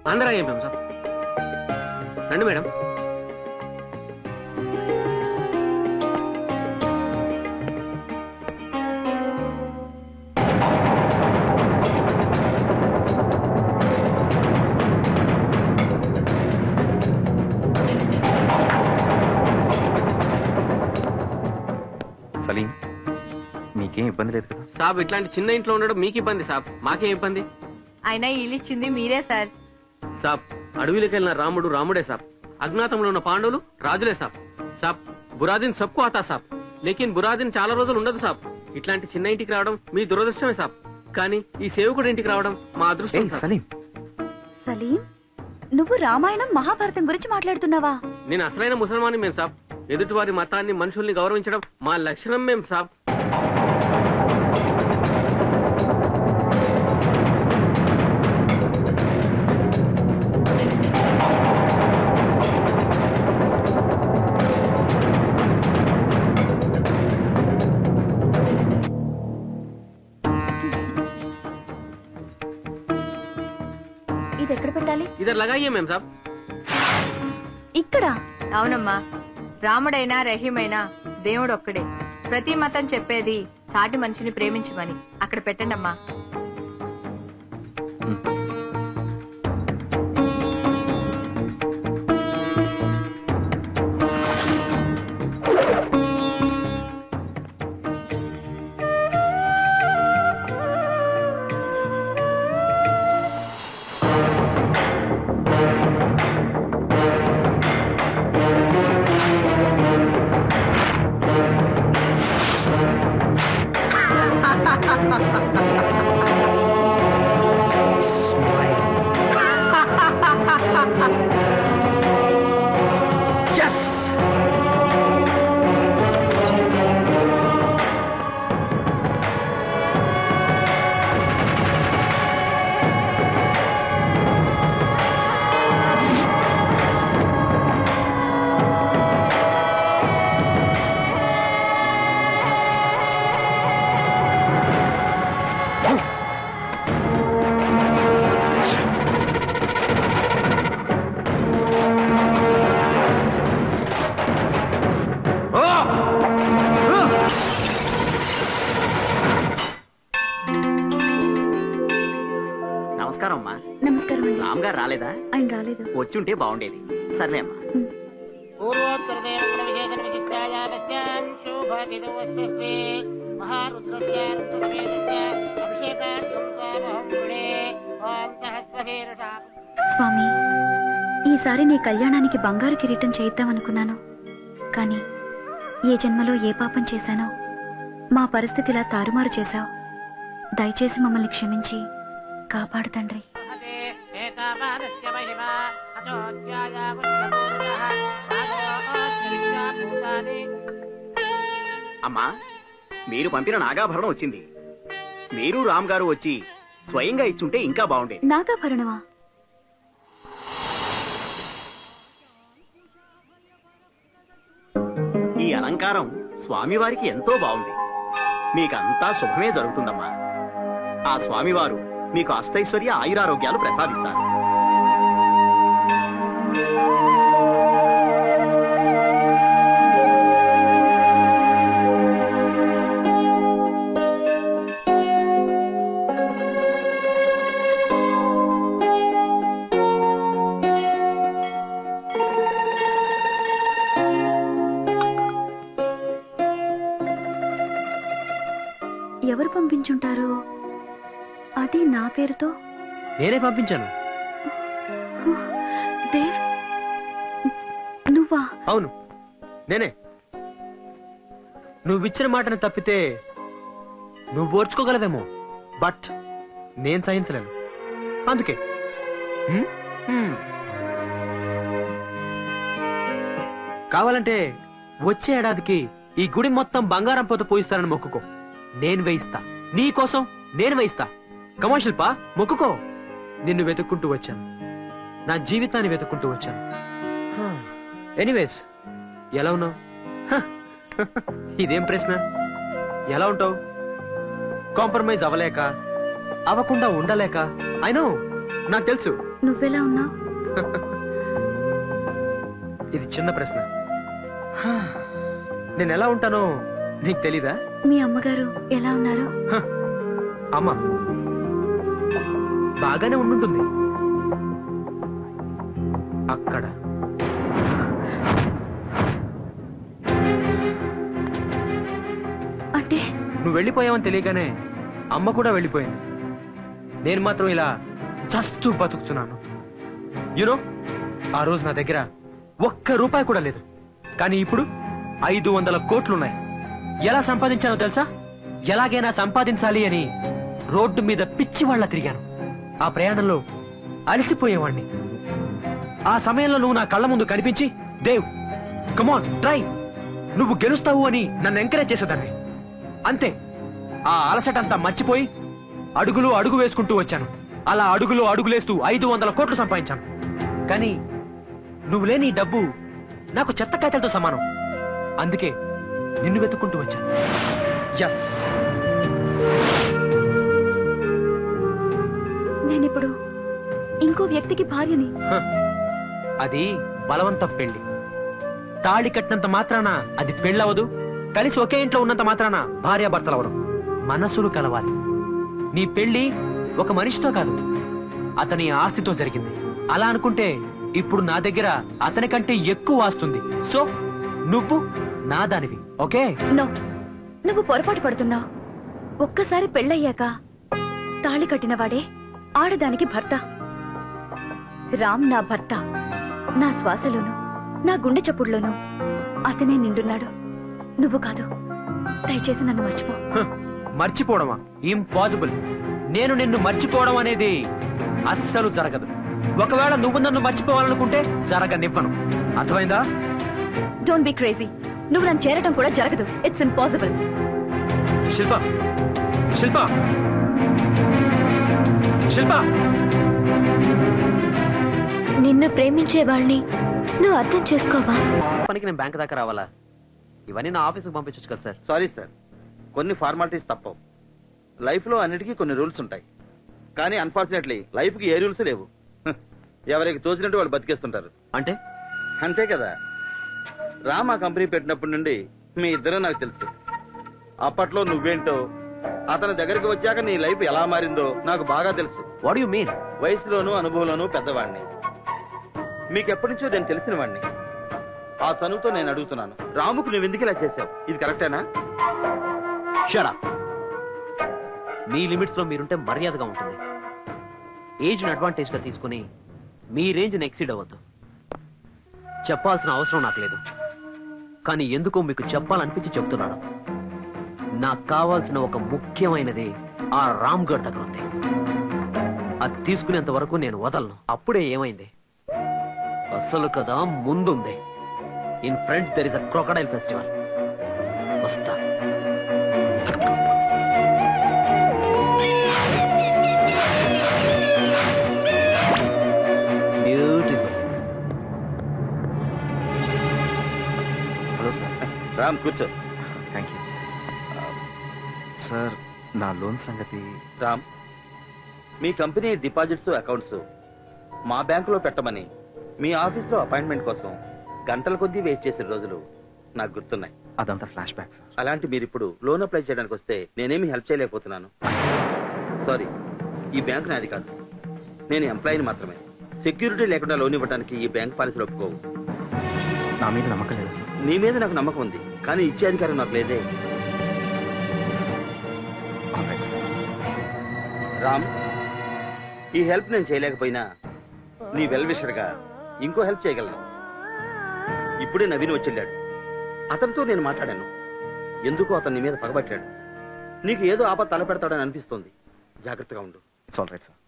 ఆంధ్ర ఎంపీఎం సాబ్ రండి మేడం సలీం మీకేం ఇబ్బంది లేదు కదా సాబ్ ఇట్లాంటి చిన్న ఇంట్లో ఉండడం మీకు ఇబ్బంది సాబ్ మాకేం ఇబ్బంది అయినా ఇల్లు ఇచ్చింది మీరే సార్ సాబ్ అడవిలోకి వెళ్ళిన రాముడు రాముడే సాబ్ అజ్ఞాతంలో ఉన్న పాండవులు రాజులే సాబ్ సాబ్ బురాదిన్ సబ్కు ఆతా సాబ్ లేకిన్ బురాదిన్ చాలా రోజులు ఉండదు సాబ్ ఇట్లాంటి చిన్న ఇంటికి రావడం మీ దురదృష్టమే సాబ్ కానీ ఈ సేవకుడు ఇంటికి రావడం మా అదృష్టం ఏయ్ సాబ్. సలీం సలీం నువ్వు రామాయణం మహాభారతం గురించి మాట్లాడుతున్నావా నేను అసలైన ముసల్మాని మేం సాబ్ ఎదుటి వారి మతాన్ని మనుషుల్ని గౌరవించడం మా లక్షణం మేం సాబ్ ఇది ఎక్కడ పెట్టాలి ఇద్దరు లగాయ్యే మేం సాబ్ ఇక్కడ అవునమ్మా రాముడైనా రహీమైనా దేవుడు ఒక్కడే ప్రతి మతం చెప్పేది సాటి మనిషిని ప్రేమించమని అక్కడ పెట్టండమ్మా నమస్కారం అమ్మా నమస్కారం అండి రామ్ గారు రాలేదా ఆయన రాలేదు వచ్చుంటే బాగుండేది సర్లే అమ్మా స్వామి ఈసారి నీ కళ్యాణానికి బంగారు కిరీటం చేయిద్దామనుకున్నాను కానీ ఏ జన్మలో ఏ పాపం చేశానో మా పరిస్థితిలా తారుమారు చేశావు దయచేసి మమ్మల్ని క్షమించి కాపాడు తండ్రి అమ్మా మీరు పంపిన నాగాభరణం వచ్చింది మీరు రామ్ గారు వచ్చి స్వయంగా ఇచ్చుంటే ఇంకా బాగుండేది నాగాభరణమా ఈ అలంకారం స్వామివారికి ఎంతో బాగుంది మీకంతా శుభమే జరుగుతుందమ్మా ఆ స్వామివారు మీకు అష్టైశ్వర్య ఆయురారోగ్యాలు ప్రసాదిస్తారు ఎవరు పంపించుంటారు అది నా పేరుతో నేనే పంపించాను దేవ్ నువ్వా అవును నేనే నువ్విచ్చిన మాటను తప్పితే నువ్వు ఓర్చుకోగలవేమో బట్ నేను సహించలేను అందుకే హ్మ్? హ్మ్. కావాలంటే వచ్చే ఏడాదికి ఈ గుడి మొత్తం బంగారం పోత పోయిస్తానని మొక్కుకో నేను వేయిస్తా నీ కోసం నేను వేయిస్తా కమర్షియల్ పా మొక్కుకో నిన్ను వెతుక్కుంటూ వచ్చాను నా జీవితాన్ని వెతుక్కుంటూ వచ్చాను ఎనీవేస్ ఎలా ఉన్నావు ఇదేం ప్రశ్న ఎలా ఉంటావు కాంప్రమైజ్ అవ్వలేక అవ్వకుండా ఉండలేక అయినో నాకు తెలుసు నువ్వెలా ఉన్నావు ఇది చిన్న ప్రశ్న హా, నేను ఎలా ఉంటానో నీకు తెలీదా మీ అమ్మగారు ఎలా ఉన్నారు హ, అమ్మ బాగానే ఉండుంటుంది అక్కడ అంటే నువ్వు వెళ్ళిపోయావని తెలియగానే అమ్మ కూడా వెళ్ళిపోయింది నేను మాత్రం ఇలా చస్తూ బతుకుతున్నాను యునో ఆ రోజు నా దగ్గర ఒక్క రూపాయి కూడా లేదు కానీ ఇప్పుడు ఐదు వందల కోట్లున్నాయి ఎలా సంపాదించానో తెలుసా ఎలాగైనా సంపాదించాలి అని రోడ్డు మీద పిచ్చి వాళ్ళ తిరిగాను ఆ ప్రయాణంలో అలసిపోయేవాణ్ణి ఆ సమయంలో నువ్వు నా కళ్ళ ముందు కనిపించి దేవ్ కమాన్ ట్రై నువ్వు గెలుస్తావు అని నన్ను ఎంకరేజ్ చేసేదాన్ని అంతే ఆ అలసటంతా మర్చిపోయి అడుగులు అడుగు వేసుకుంటూ వచ్చాను అలా అడుగులు అడుగులేస్తూ ఐదు వందల కోట్లు సంపాదించాను కానీ నువ్వు లేని ఈ డబ్బు నాకు చెత్త కాయతలతో సమానం అందుకే నిన్ను వెతుక్కుంటూ వచ్చాను ఎస్ నేనిప్పుడు ఇంకో వ్యక్తికి భార్యని అది బలవంత పెళ్లి తాళి కట్టినంత మాత్రాన అది పెళ్ళవదు కలిసి ఒకే ఇంట్లో ఉన్నంత మాత్రాన భార్యాభర్తలవరు మనసులు కలవాలి నీ పెళ్లి ఒక మనిషితో కాదు అతని ఆస్తితో జరిగింది అలా అనుకుంటే ఇప్పుడు నా దగ్గర అతని కంటే ఎక్కువ ఆస్తుంది సో నువ్వు నా దానివి ఓకే నో నువ్వు పొరపాటు పడుతున్నావు ఒక్కసారి పెళ్ళయ్యాక తాళి కట్టినవాడే ఆడదానికి భర్త రామ్ నా భర్త నా శ్వాసలోను నా గుండె చప్పుడులోను అతనే నిండున్నాడు నువ్వు కాదు దయచేసి నన్ను మర్చిపో హ, మర్చిపోవడమా ఇంపాసిబుల్ నేను నిన్ను మర్చిపోవడం అనేది అస్సలు జరగదు ఒకవేళ నువ్వు నన్ను మర్చిపోవాలనుకుంటే జరగనివ్వను అర్థమైందా డోంట్ బి క్రేజీ నువ్వు నన్ను చేరటం కూడా జరగదు ఇట్స్ ఇంపాసిబుల్ శిల్ప శిల్ప శిల్ప నిన్ను ప్రేమించే వాళ్ళని నువ్వు అర్థం చేసుకోవా పనికి నేను బ్యాంక్ దాకా రావాలా ఇవన్నీ నా ఆఫీస్కి పంపించచ్చు కదా సార్ సారీ సార్ కొన్ని ఫార్మాలిటీస్ తప్పవు లైఫ్ లో అన్నిటికీ కొన్ని రూల్స్ ఉంటాయి కానీ అన్ఫార్చునేట్లీ లైఫ్ కి ఏ రూల్స్ లేవు హ్, ఎవరికి తోచినట్టు వాళ్ళు బతికేస్తుంటారు అంటే అంతే కదా రామా కంపెనీ పెట్టినప్పటి నుండి మీ ఇద్దరు నాకు తెలుసు అప్పట్లో నువ్వేంటో అతని దగ్గరికి వచ్చాక నీ లైఫ్ ఎలా మారిందో నాకు బాగా తెలుసు వాట్ యు మీన్ వయసులోనూ అనుభవంలోనూ పెద్దవాడిని మీకెప్పటి నుంచో నేను తెలిసిన వాడిని ఆ చనువుతో నేను అడుగుతున్నాను రాముకు నువ్వు ఎందుకు ఇలా చేశావు ఇది కరెక్టేనా షరా మీ లిమిట్స్ లో మీరుంటే మర్యాదగా ఉంటుంది ఏజ్ అడ్వాంటేజ్ గా తీసుకుని మీ రేంజ్ ఎక్సీడ్ అవ్వద్దు చెప్పాల్సిన అవసరం నాకు లేదు కానీ ఎందుకో మీకు చెప్పాలనిపించి చెప్తున్నాను నాకు కావాల్సిన ఒక ముఖ్యమైనది ఆ రామ్ గఢ్ దగ్గర ఉంది అది తీసుకునేంత వరకు నేను వదలను అప్పుడే ఏమైంది అసలు కదా ముందుంది in front there is a crocodile festival వస్తా బ్యూటిఫుల్ హలో సార్ రామ్ కూర్చో థ్యాంక్ యూ సార్ నా లోన్ సంగతి రామ్ మీ కంపెనీ డిపాజిట్స్ అకౌంట్స్ మా బ్యాంకులో పెట్టమని మీ ఆఫీస్లో అపాయింట్మెంట్ కోసం గంటల కొద్దీ వెయిట్ చేసిన రోజులు నాకు గుర్తున్నాయి అదంతా ఫ్లాష్ బ్యాక్ సార్ అలాంటి మీరు ఇప్పుడు లోన్ అప్లై చేయడానికి వస్తే నేనేమి హెల్ప్ చేయలేకపోతున్నాను సారీ ఈ బ్యాంక్ నాది కాదు నేను ఎంప్లాయీని మాత్రమే సెక్యూరిటీ లేకుండా లోన్ ఇవ్వడానికి ఈ బ్యాంక్ పాలసీలు ఒప్పుకోవు నా మీద నమ్మకం లేదా సార్ నీ మీద నాకు నమ్మకం ఉంది కానీ ఇచ్చే అధికారం నాకు లేదే Alright, sir. రామ్ ఈ హెల్ప్ నేను చేయలేకపోయినా నీ వెల్ విషర్గా ఇంకో హెల్ప్ చేయగలను ఇప్పుడే నవీన్ వచ్చెళ్ళాడు అతనితో నేను మాట్లాడాను ఎందుకు అతను నీ మీద పగబట్టాడు నీకు ఏదో ఆపద తలపెడతాడని అనిపిస్తోంది జాగ్రత్తగా ఉండు It's all right, sir.